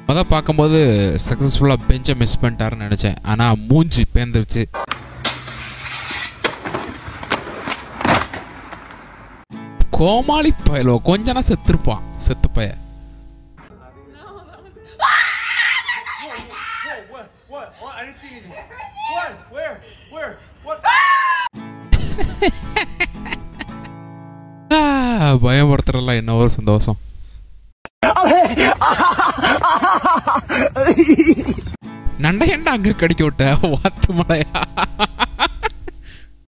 முத பார்க்கும்போது சக்ஸஸ்ஃபுல்லாக பெஞ்சை மிஸ் பண்ணிட்டாருன்னு நினச்சேன் ஆனால் மூஞ்சி பேந்துருச்சு கோமாளி பயலோ கொஞ்சனா செத்துருப்பான் செத்து பய What? What? What? I didn't see anything. What? Where? Where? What? பயமுறுத்துறலாம் என்ன ஒரு சந்தோஷம் நண்டையண்டா அங்க கடிக்க விட்ட வாத்து மலையா